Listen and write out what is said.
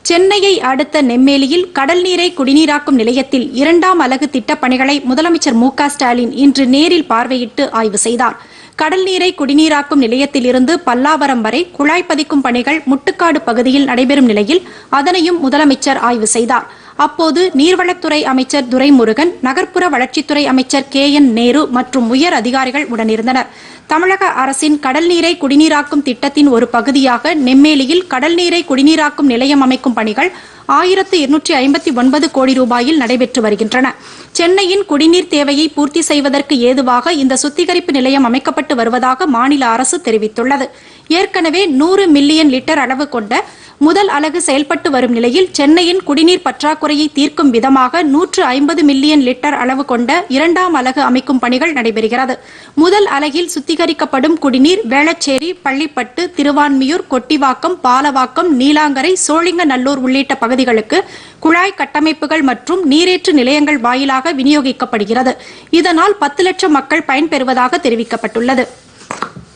சென்னையை அடுத்த நெம்மேலியில் கடல் நீரை குடிநீராக்கும் நிலையத்தில் இரண்டாம் அலகு திட்டப் பணிகளை முதலமைச்சர் மு க ஸ்டாலின் இன்று நேரில் பார்வையிட்டு ஆய்வு செய்தார் கடல் நீரை குடிநீராக்கும் நிலையத்திலிருந்து பல்லாவரம் வரை குழாய் பதிக்கும் பணிகள் முட்டுக்காடு பகுதியில் நடைபெறும் நிலையில் அதனையும் முதலமைச்சர் ஆய்வு செய்தார் அப்போது நீர்வளத்துறை அமைச்சர் துரைமுருகன் நகர்ப்புற வளர்ச்சித்துறை அமைச்சர் கே என் நேரு மற்றும் உயர் அதிகாரிகள் உடனிருந்தனர் தமிழக அரசின் கடல் நீரை குடிநீராக்கும் திட்டத்தின் ஒரு பகுதியாக நெம்மேலியில் கடல் நீரை குடிநீராக்கும் நிலையம் அமைக்கும் பணிகள் ஆயிரத்து இருநூற்றி ஐம்பத்தி ஒன்பது கோடி ரூபாயில் நடைபெற்று வருகின்றன சென்னையின் குடிநீர் தேவையை பூர்த்தி செய்வதற்கு ஏதுவாக இந்த சுத்திகரிப்பு நிலையம் அமைக்கப்பட்டு வருவதாக மாநில அரசு தெரிவித்துள்ளது ஏற்கனவே நூறு மில்லியன் லிட்டர் அளவு கொண்ட முதல் அலகு செயல்பட்டு வரும் நிலையில் சென்னையின் குடிநீர் பற்றாக்குறையை தீர்க்கும் விதமாக நூற்று ஐம்பது மில்லியன் லிட்டர் அளவு கொண்ட இரண்டாம் அலகு அமைக்கும் பணிகள் நடைபெறுகிறது முதல் அலகில் சுத்திகரிக்கப்படும் குடிநீர் வேளச்சேரி பள்ளிப்பட்டு திருவான்மியூர் கொட்டிவாக்கம் பாலவாக்கம் நீலாங்கரை சோழிங்கநல்லூர் உள்ளிட்ட பகுதிகளுக்கு குழாய் கட்டமைப்புகள் மற்றும் நீரேற்று நிலையங்கள் வாயிலாக விநியோகிக்கப்படுகிறது இதனால் பத்து லட்சம் மக்கள் பயன்பெறுவதாக தெரிவிக்கப்பட்டுள்ளது